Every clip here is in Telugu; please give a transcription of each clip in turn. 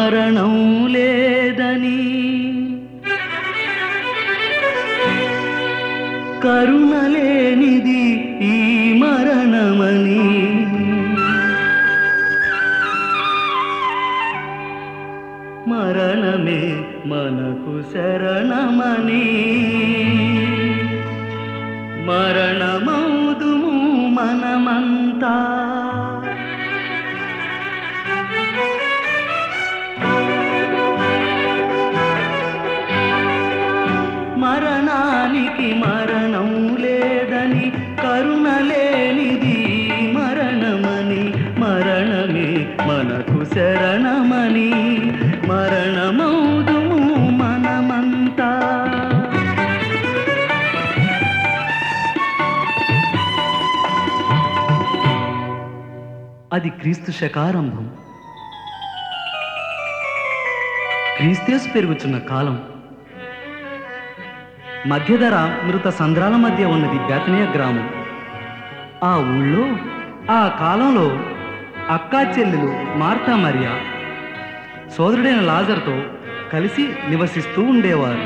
మరణం లేదని కరుణ లేనిది ఈ మరణమని మరణమే మనకు శరణమని మరణమౌదుము మనమంతా మరణానికి మరణం లేదని కరుణ లేనిది మరణమని మరణమే మనకు శరణమని మరణమౌదుము మనమంతా అది క్రీస్తు శకారంభం క్రీస్తేసు పెరుగుచున్న కాలం మధ్యధర మృత సంద్రాల మధ్య ఉన్నది బేతనీయ గ్రామం ఆ ఊళ్ళో ఆ కాలంలో అక్కా చెల్లెలు మార్తా మరియా సోదరుడైన లాజర్తో కలిసి నివసిస్తూ ఉండేవారు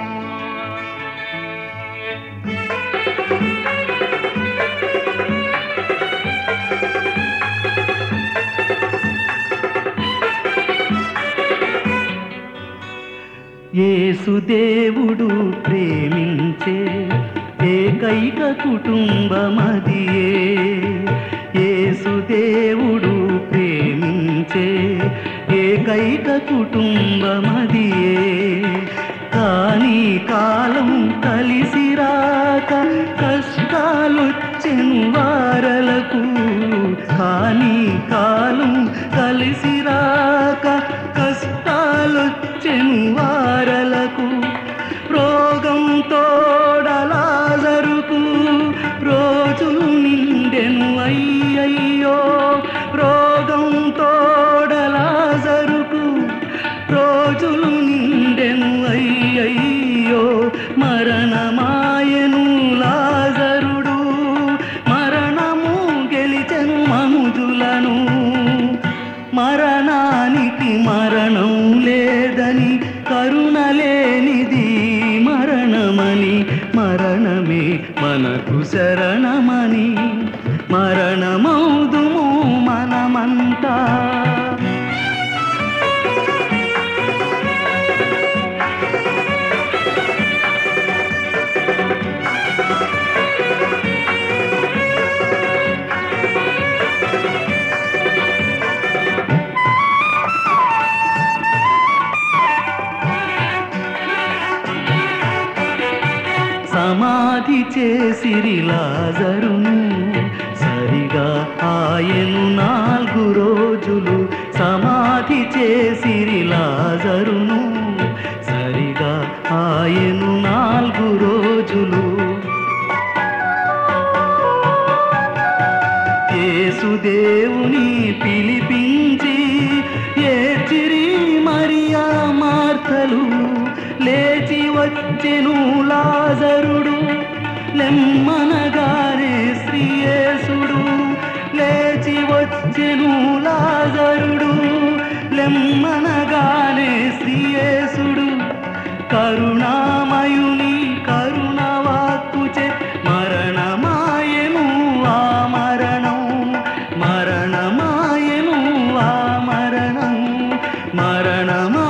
యేసుదేవుడు ప్రేమించే ఏకైక కుటుంబమదియే యేసుదేవుడు ప్రేమించే ఏకైక కుటుంబమదియే కానీ కాలం కలిసి రాక కష్టాలొచ్చెను వారలకు కానీ కాలం కలిసి రాక కష్టాలొచ్చెను వారలకు రోగం తోడలాజరుకు రోజులు నిండెను అయ్యయ్యో రోగం తోడలాజరుకు రోజులు నిండెను అయ్యయ్యో మరణమాయను లాజరుడు మరణము గెలిచెను మనుజులను మరణానికి మరణం లేదని కరుణ లేనిది మరణమని మరణమే మనకు శరణమని మరణమౌదుము మనమంతా సమాధి చేసిరి లాజరును సరిగా ఆయను నాలుగు రోజులు సమాధి చేసిరి లాజరును సరిగా ఆయను నాలుగు రోజులు యేసుదేవుని పిలిపించి ఏచిరి మరియా మార్తలు లేచి వచ్చెను లాజరుడు లెమ్మనగానే శ్రీయేసుడు లేచి వచ్చెను లాజరుడు లెమ్మనగానే శ్రీయేసుడు కరుణామయుని కరుణ వాక్కుచే మరణమాయను ఆ మరణం మరణమాయను ఆ మరణం మరణమా